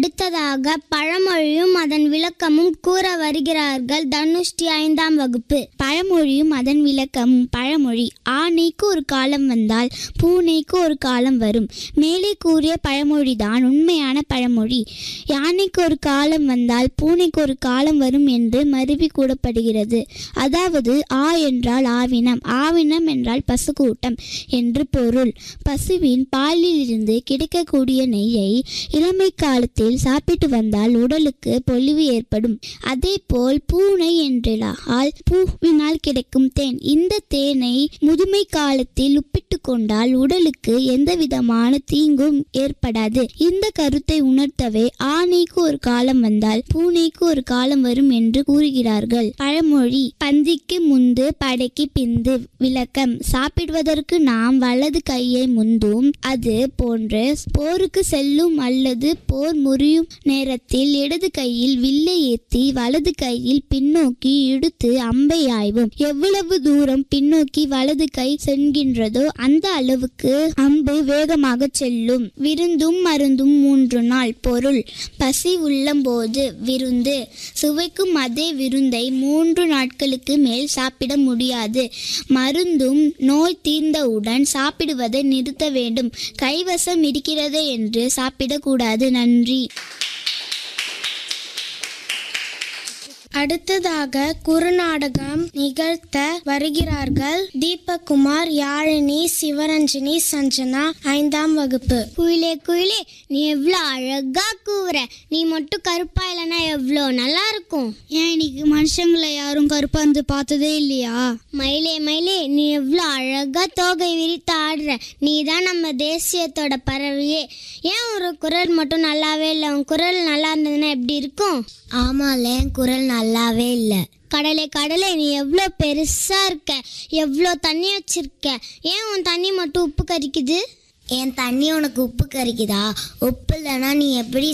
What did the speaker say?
அடுத்ததாக பழமொழியும் அதன் விளக்கமும் கூற வருகிறார்கள் தனுஷ்டி ஐந்தாம் வகுப்பு பழமொழியும் அதன் விளக்கமும் பழமொழி ஆனைக்கு ஒரு காலம் வந்தால் பூனைக்கு ஒரு காலம் வரும் மேலே கூறிய பழமொழிதான் உண்மையான பழமொழி யானைக்கு ஒரு காலம் வந்தால் பூனைக்கு ஒரு காலம் வரும் என்று மருவி கூறப்படுகிறது அதாவது ஆ என்றால் ஆவினம் ஆவினம் என்றால் பசுக்கூட்டம் என்று பொருள் பசுவின் பாலில் இருந்து கிடைக்கக்கூடிய நெய்யை இளமை காலத்தில் சாப்பிட்டு வந்தால் உடலுக்கு பொலிவு ஏற்படும் அதே போல் பூனை என்றால் பூவினால் கிடைக்கும் தேன் இந்த தேனை முதுமை காலத்தில் உப்பிட்டு கொண்டால் உடலுக்கு எந்த விதமான தீங்கும் ஏற்படாது இந்த கருத்தை உணர்த்தவே ஆனைக்கு ஒரு காலம் வந்தால் பூனைக்கு ஒரு காலம் வரும் என்று கூறுகிறார்கள் பழமொழி பந்திக்கு முந்து படைக்கு பிந்து விளக்கம் சாப்பிடுவதற்கு நாம் வலது கையை முந்தும் அது போன்று போருக்கு செல்லும் அல்லது போர் முறியும் நேரத்தில் இடது கையில் வில்லை ஏத்தி வலது கையில் பின்னோக்கி இழுத்து அம்பை ஆய்வோம் எவ்வளவு தூரம் பின்னோக்கி வலது கை செல்கின்றதோ அந்த அளவுக்கு அம்பு வேகமாக செல்லும் விருந்தும் மருந்தும் மூன்று நாள் பொருள் பசி உள்ளம்போது விருந்து சுவைக்கும் அதே விருந்தை மூன்று நாட்களுக்கு மேல் சாப்பிட முடியாது மருந்தும் நோய் தீர்ந்தவுடன் சாப்பிடுவதை நிறுத்த வேண்டும் கைவசம் இருக்கிறதே என்று சாப்பிடக்கூடாது நன்றி அடுத்ததாக குறுநாடகம் நிகழ்த்த வருகிறார்கள் தீபக்குமார் யாழினி சிவரஞ்சனி சஞ்சனா ஐந்தாம் வகுப்பு குயிலே குயிலே நீ எவ்வளோ அழகா கூற நீ மட்டும் கருப்பா இல்லைன்னா எவ்வளோ நல்லா இருக்கும் ஏன் இன்னைக்கு மனுஷங்களை யாரும் கருப்பா இருந்து பார்த்ததே இல்லையா மயிலே மயிலே நீ எவ்வளோ அழகா தோகை விரித்து ஆடுற நீ தான் நம்ம தேசியத்தோட பறவையே ஏன் ஒரு குரல் மட்டும் நல்லாவே இல்லை உன் குரல் நல்லா இருந்ததுன்னா எப்படி இருக்கும் ஆமால என் குரல் நல்லாவே இல்லை கடலே கடலே நீ எவ்வளோ பெருசா இருக்க எவ்வளோ தண்ணி வச்சிருக்க ஏன் உன் தண்ணி மட்டும் உப்பு கரிக்குது என் தண்ணி உனக்கு உப்பு கரிக்குதா உப்பு இல்லைன்னா நீ எப்படி